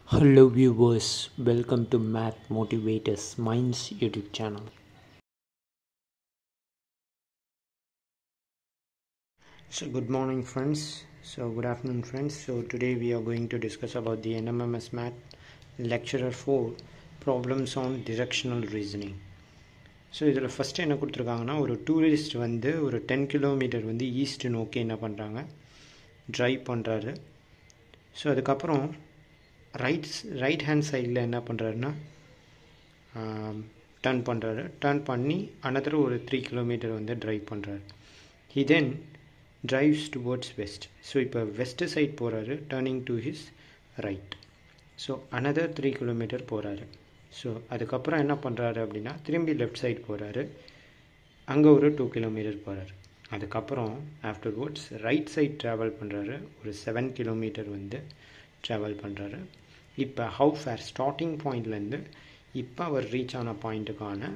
Hello viewers, welcome to Math Motivators Minds YouTube channel. So good morning friends. So good afternoon friends. So today we are going to discuss about the NMMS Math lecturer 4 problems on directional reasoning. So இதில் first என்ன கொடுத்துருக்காங்கன்னா ஒரு tourist வந்து ஒரு ten kilometre வந்து east நோக்கி என்ன பண்ணுறாங்க ட்ரைவ் பண்ணுறாரு ஸோ அதுக்கப்புறம் ரைட் ரைட் ஹேண்ட் சைடில் என்ன பண்ணுறாருன்னா டர்ன் பண்ணுறாரு டர்ன் பண்ணி அனதர் ஒரு த்ரீ கிலோமீட்டர் வந்து ட்ரைவ் பண்ணுறாரு he then drives towards west so இப்போ வெஸ்ட்டு சைட் போகிறாரு turning to his right so another three kilometre போகிறாரு ஸோ அதுக்கப்புறம் என்ன பண்ணுறாரு அப்படின்னா திரும்பி லெஃப்ட் சைட் போகிறாரு அங்கே ஒரு டூ கிலோமீட்டர் போகிறாரு அதுக்கப்புறம் ஆஃப்டர்வர்ட்ஸ் ரைட் சைட் ட்ராவல் பண்ணுறாரு ஒரு செவன் கிலோமீட்டர் வந்து ட்ராவல் பண்ணுறாரு இப்போ ஹவு ஃபேர் ஸ்டார்டிங் பாயிண்ட்லேருந்து இப்போ அவர் ரீச் ஆன பாயிண்ட்டுக்கான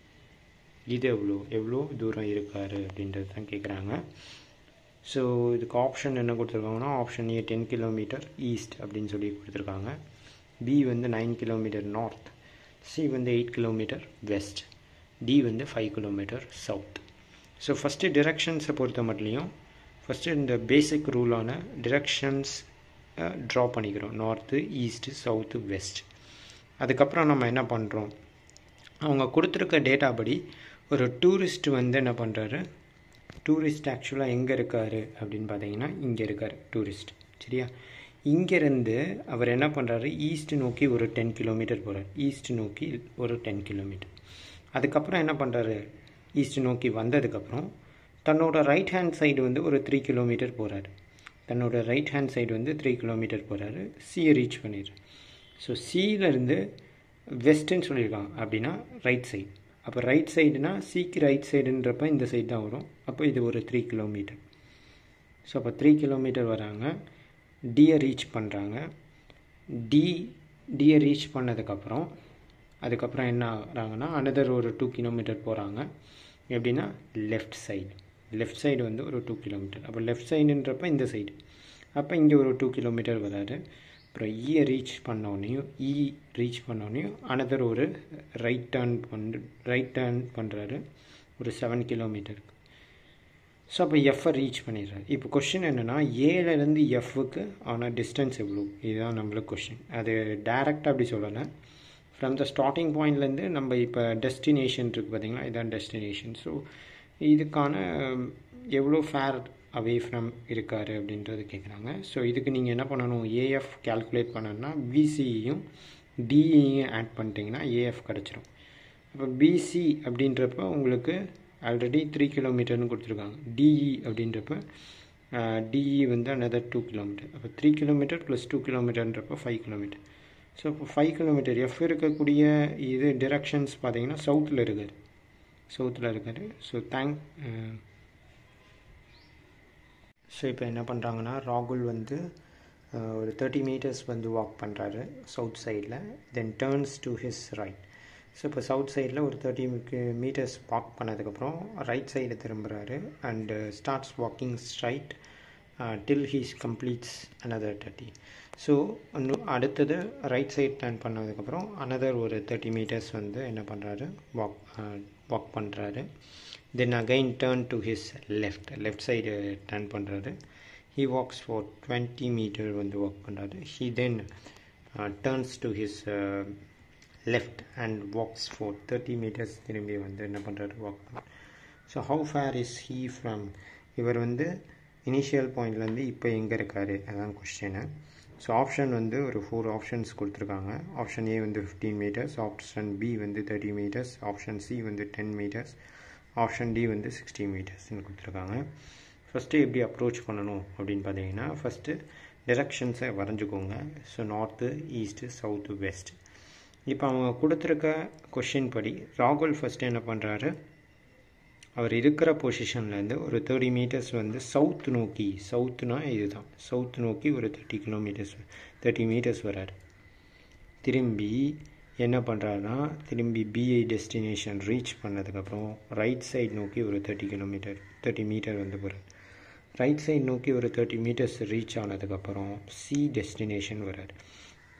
இது எவ்வளோ எவ்வளோ தூரம் இருக்கார் அப்படின்றது தான் கேட்குறாங்க ஸோ இதுக்கு ஆப்ஷன் என்ன கொடுத்துருக்காங்கன்னா option A ten kilometre east அப்படின்னு சொல்லி கொடுத்துருக்காங்க பி வந்து நைன் கிலோமீட்டர் நார்த் சி வந்து எயிட் கிலோமீட்டர் வெஸ்ட் டி வந்து five kilometre south so first டிரெக்ஷன்ஸை பொறுத்த மட்டும் ஃபஸ்ட்டு இந்த பேசிக் ரூலான டிரெக்ஷன்ஸ் ட்ரா பண்ணிக்கிறோம் நார்த்து ஈஸ்ட்டு சவுத்து வெஸ்ட் அதுக்கப்புறம் நம்ம என்ன பண்ணுறோம் அவங்க கொடுத்துருக்க டேட்டா படி ஒரு டூரிஸ்ட் வந்து என்ன பண்ணுறாரு டூரிஸ்ட் ஆக்சுவலாக எங்கே இருக்கார் அப்படின்னு பார்த்தீங்கன்னா இங்கே இருக்கார் டூரிஸ்ட் சரியா இங்கேருந்து அவர் என்ன பண்ணுறாரு ஈஸ்ட் நோக்கி ஒரு டென் கிலோமீட்டர் போகிறார் ஈஸ்ட் நோக்கி ஒரு டென் கிலோமீட்டர் அதுக்கப்புறம் என்ன பண்ணுறாரு ஈஸ்ட் நோக்கி வந்ததுக்கப்புறம் தன்னோட ரைட் ஹேண்ட் சைடு வந்து ஒரு த்ரீ கிலோமீட்டர் போகிறாரு தன்னோட ரைட் ஹேண்ட் சைடு வந்து த்ரீ கிலோமீட்டர் போகிறாரு சியை ரீச் பண்ணிடுறாரு ஸோ சியிலேருந்து வெஸ்ட்டுன்னு சொல்லியிருக்காங்க அப்படின்னா ரைட் சைடு அப்போ ரைட் சைடுனா சிக்கு ரைட் சைடுன்றப்ப இந்த சைடு தான் வரும் அப்போ இது ஒரு த்ரீ கிலோமீட்டர் ஸோ அப்போ த்ரீ கிலோமீட்டர் வராங்க டியை ரீச் பண்ணுறாங்க டி டியை ரீச் பண்ணதுக்கப்புறம் அதுக்கப்புறம் என்ன ஆகிறாங்கன்னா அனதர் ஒரு டூ கிலோமீட்டர் போகிறாங்க எப்படின்னா லெஃப்ட் சைடு லெஃப்ட் சைடு வந்து ஒரு டூ கிலோமீட்டர் அப்போ லெஃப்ட் சைடுன்றப்ப இந்த சைடு அப்போ இங்கே ஒரு டூ கிலோமீட்டர் வராரு அப்புறம் இயை ரீச் பண்ணோடனையும் இ ரீச் பண்ணோடனையும் அனதர் ஒரு ரைட் டேர்ன் பண்ணு ரைட் டேர்ன் பண்ணுறாரு ஒரு செவன் கிலோமீட்டருக்கு ஸோ அப்போ எஃப்ஐ ரீச் பண்ணிடுறாரு இப்போ கொஷின் என்னென்னா ஏலேருந்து எஃப்க்கு ஆன டிஸ்டன்ஸ் எவ்வளோ இதுதான் நம்மளுக்கு கொஷின் அது டேரெக்டாக அப்படி சொல்லலை ஃப்ரம் த ஸ்டார்டிங் பாயிண்ட்லேருந்து நம்ம இப்போ டெஸ்டினேஷன் இருக்குது பார்த்தீங்களா இதுதான் டெஸ்டினேஷன் ஸோ இதுக்கான எவ்வளோ ஃபேர் அவே ஃப்ரம் இருக்கார் அப்படின்றது கேட்குறாங்க ஸோ இதுக்கு நீங்கள் என்ன பண்ணணும் ஏஎஃப் கேல்குலேட் பண்ணணும்னா பிசியும் டிஇயும் ஆட் பண்ணிட்டீங்கன்னா ஏஎஃப் கிடச்சிரும் அப்போ பிசி அப்படின்றப்ப உங்களுக்கு ஆல்ரெடி த்ரீ கிலோமீட்டர்னு கொடுத்துருக்காங்க டிஇ அப்படின்றப்ப டிஇ வந்து அனதர் டூ கிலோமீட்டர் அப்போ த்ரீ கிலோமீட்டர் ப்ளஸ் டூ கிலோமீட்டர்ன்றப்போ ஃபைவ் கிலோமீட்டர் ஸோ இப்போ ஃபைவ் கிலோமீட்டர் எஃப் இருக்கக்கூடிய இது டிரெக்ஷன்ஸ் பார்த்தீங்கன்னா சவுத்தில் இருக்கார் சவுத்தில் இருக்கார் ஸோ தேங்க் ஸோ இப்போ என்ன பண்ணுறாங்கன்னா ராகுல் வந்து ஒரு தேர்ட்டி மீட்டர்ஸ் வந்து வாக் பண்ணுறாரு சவுத் சைடில் then turns to his right so இப்போ சவுத் சைடில் ஒரு தேர்ட்டி மீட்டர்ஸ் வாக் பண்ணதுக்கப்புறம் ரைட் சைடு திரும்புகிறாரு and starts walking straight till he's completes another thirty so இன்னும் அடுத்தது ரைட் சைட் டர்ன் பண்ணதுக்கப்புறம் அனதர் ஒரு தேர்ட்டி மீட்டர்ஸ் வந்து என்ன பண்ணுறாரு வாக் வாக் பண்ணுறாரு then again turn to his left left side turn பண்ணுறாரு he walks for twenty metre வந்து வாக் பண்ணுறாரு he then turns to his left and walks for thirty metres திரும்பி வந்து என்ன பண்ணுறாரு வாக் பண்ணுறாரு so how far is he from இவர் வந்து இனிஷியல் பாயிண்ட்லேருந்து இப்போ எங்கே இருக்கார் அதான் கொஸ்டினு ஸோ ஆப்ஷன் வந்து ஒரு ஃபோர் ஆப்ஷன்ஸ் கொடுத்துருக்காங்க ஆப்ஷன் ஏ வந்து ஃபிஃப்டீன் மீட்டர்ஸ் ஆப்ஷன் பி வந்து தேர்ட்டி மீட்டர்ஸ் ஆப்ஷன் சி வந்து டென் மீட்டர்ஸ் ஆப்ஷன் டி வந்து சிக்ஸ்டி மீட்டர்ஸ்னு கொடுத்துருக்காங்க ஃபஸ்ட்டு எப்படி அப்ரோச் பண்ணணும் அப்படின்னு பார்த்தீங்கன்னா ஃபஸ்ட்டு டிரெக்ஷன்ஸை வரைஞ்சிக்கோங்க so north east south west இப்போ அவங்க கொடுத்துருக்க கொஷின் படி ராகுல் ஃபஸ்ட்டு என்ன பண்ணுறாரு அவர் இருக்கிற பொசிஷன்லேருந்து ஒரு தேர்ட்டி மீட்டர்ஸ் வந்து சவுத் நோக்கி சவுத்துனா இதுதான் சவுத் நோக்கி ஒரு தேர்ட்டி கிலோமீட்டர்ஸ் தேர்ட்டி மீட்டர்ஸ் வராரு திரும்பி என்ன பண்ணுறாருன்னா திரும்பி பிஐ டெஸ்டினேஷன் ரீச் பண்ணதுக்கப்புறம் ரைட் சைடு நோக்கி ஒரு தேர்ட்டி கிலோமீட்டர் தேர்ட்டி மீட்டர் வந்து போகிறார் ரைட் சைடு நோக்கி ஒரு தேர்ட்டி மீட்டர்ஸ் ரீச் ஆனதுக்கப்புறம் சி டெஸ்டினேஷன் வராரு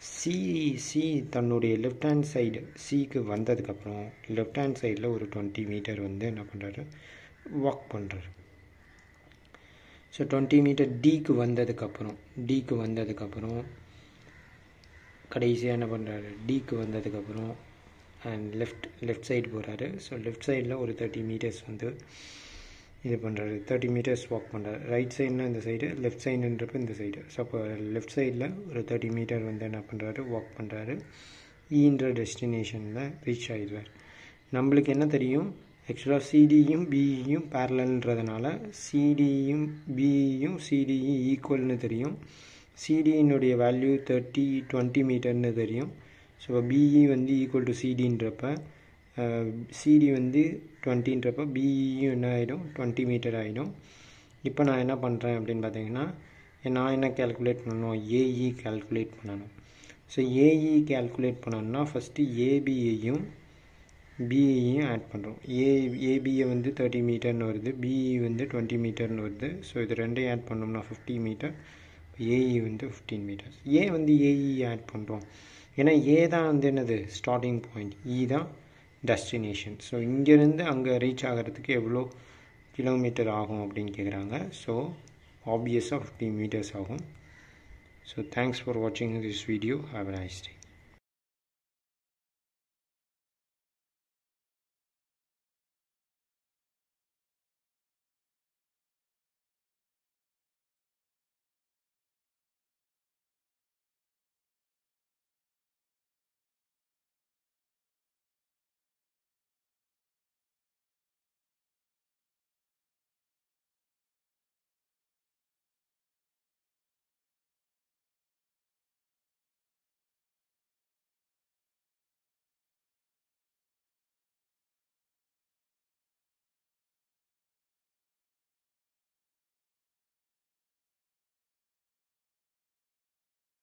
சி சி தன்னுடைய லெஃப்ட் ஹேண்ட் சைடு சிக்கு வந்ததுக்கப்புறம் லெஃப்ட் ஹேண்ட் சைடில் ஒரு டுவெண்ட்டி மீட்டர் வந்து என்ன பண்ணுறாரு வாக் பண்ணுறாரு ஸோ டுவெண்ட்டி மீட்டர் டிக்கு வந்ததுக்கப்புறம் டிக்கு வந்ததுக்கப்புறம் கடைசியாக என்ன பண்ணுறாரு டிக்கு வந்ததுக்கப்புறம் அண்ட் லெஃப்ட் லெஃப்ட் சைடு போகிறாரு ஸோ லெஃப்ட் சைடில் ஒரு தேர்ட்டி மீட்டர்ஸ் வந்து இது பண்ணுறாரு தேர்ட்டி மீட்டர்ஸ் வாக் பண்ணுறாரு ரைட் சைடுனா இந்த சைடு லெஃப்ட் சைடுன்றப்ப இந்த சைடு ஸோ அப்போ லெஃப்ட் சைடில் ஒரு தேர்ட்டி மீட்டர் வந்து என்ன பண்ணுறாரு வாக் பண்ணுறாரு ஈன்ற டெஸ்டினேஷனில் ரீச் ஆகிடுவார் நம்மளுக்கு என்ன தெரியும் ஆக்சுவலாக சிடியும் பிஇயும் பேரலன்றதுனால சிடியும் பிஇயும் சிடியும் ஈக்குவல்னு தெரியும் சிடியினுடைய வேல்யூ தேர்ட்டி டுவெண்ட்டி மீட்டர்னு தெரியும் ஸோ பிஇ வந்து ஈக்குவல் டு சிடின்றப்ப சிடி வந்து டுவெண்ட்டின்றப்ப பிஇயும் என்ன ஆகிடும் டுவெண்ட்டி மீட்டர் ஆகிடும் இப்போ நான் என்ன பண்ணுறேன் அப்படின்னு பார்த்தீங்கன்னா நான் என்ன கேல்குலேட் பண்ணணும் ஏஇ கேல்குலேட் பண்ணணும் ஸோ ஏஇ கேல்குலேட் பண்ணணும்னா ஃபஸ்ட்டு ஏபியையும் பிஇயும் ஆட் பண்ணுறோம் ஏ ஏபியை வந்து தேர்ட்டி மீட்டர்னு வருது பிஇ வந்து டுவெண்ட்டி மீட்டர்னு வருது ஸோ இது ரெண்டையும் ஆட் பண்ணோம்னா ஃபிஃப்டி மீட்டர் ஏஇ வந்து ஃபிஃப்டீன் மீட்டர்ஸ் ஏன் வந்து ஏஇ ஆட் பண்ணுறோம் ஏன்னா ஏ தான் வந்து என்னது ஸ்டார்டிங் பாயிண்ட் இ தான் டெஸ்டினேஷன் ஸோ இங்கேருந்து அங்கே ரீச் ஆகிறதுக்கு எவ்வளோ கிலோமீட்டர் ஆகும் அப்படின்னு கேட்குறாங்க ஸோ ஆப்வியஸாக ஃபிஃப்டி மீட்டர்ஸ் ஆகும் ஸோ தேங்க்ஸ் ஃபார் வாட்சிங் this video have a nice day